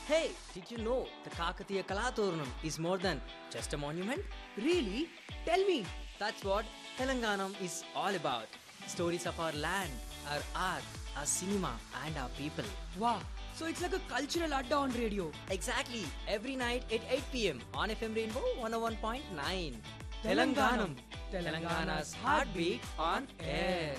Hey, did you know the Kakatiya Kalaturnam is more than just a monument? Really? Tell me. That's what Telanganam is all about. Stories of our land, our art, our cinema, and our people. Wow. So it's like a cultural adda on radio. Exactly, every night at 8 pm on FM Rainbow 101.9. Telanganam. Telangana's heartbeat on air.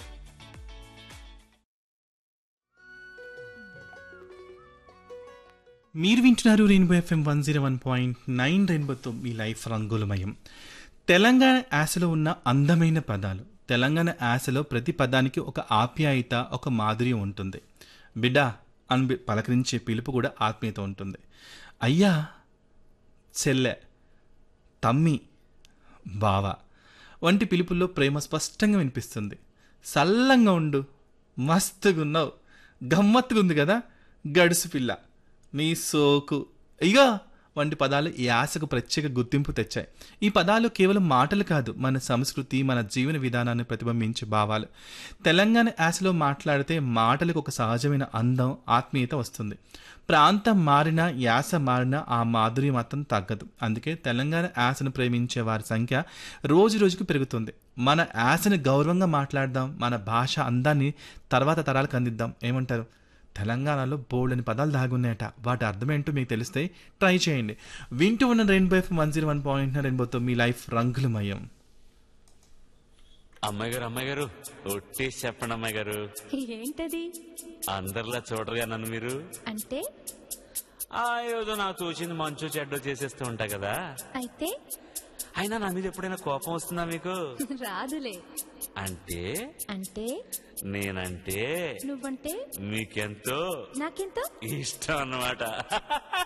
మీరు వింటున్నారు rainbow FM one zero one point nine రెయిన్బోతో మీ life రంగులమయం తెలంగాణ యాసలో ఉన్న అందమైన పదాలు తెలంగాణ యాసలో ప్రతి పదానికి ఒక ఆప్యాయత ఒక మాధుర్యం ఉంటుంది బిడ్డ అని బి- పలకరించే పిలుపు కూడా ఆత్మీయత ఉంటుంది అయ్యా చెల్లె తమ్మి బావ వంటి పిలుపుల్లో ప్రేమ స్పష్టంగా వినిపిస్తుంది సల్లంగా ఉండు మస్తుగా ఉన్నావు గమ్మత్తుగా ఉంది కదా గడుసు పిల్ల నీ సోకు ఇగో వంటి పదాలు ఈ ఆశకు ప్రత్యేక గుర్తింపు తెచ్చాయి ఈ పదాలు కేవలం మాటలు కాదు మన సంస్కృతి మన జీవన విధానాన్ని ప్రతిబింబించే భావాలు తెలంగాణ యాసలో మాట్లాడితే మాటలకు ఒక సహజమైన అందం ఆత్మీయత వస్తుంది ప్రాంతం మారినా యాస మారినా ఆ మాధుర్యం మాత్రం తగ్గదు అందుకే తెలంగాణ యాసను ప్రేమించే వారి సంఖ్య రోజు రోజుకు పెరుగుతుంది మన యాసని గౌరవంగా మాట్లాడదాం మన భాష అందాన్ని తర్వాత తరాలకు అందిద్దాం ఏమంటారు తెలంగాణలో బోల్డని పదాలు దాగున్నాయట వాటి అర్థం ఏంటో మీకు తెలిస్తే ట్రై చేయండి వింటూ ఉన్న rainbow F one zero one point రెయిన్బోతో మీ లైఫ్ రంగులమయం అమ్మాయి గారు అమ్మాయి గారు ఒట్టేసి చెప్పండి అమ్మాయి గారు ఏంటది అందరిలా చూడరుగా నన్ను మీరు అంటే ఆ ఏదో నాకు తోచింది మంచు చెడ్డో చేసేస్తూ ఉంటా కదా అయితే అయినా నా మీద ఎప్పుడైనా కోపం వస్తుందా మీకు రాదులే అంటే అంటే నేనంటే నువ్వంటే మీకెంతో నాకెంతో ఇష్టం అన్నమాట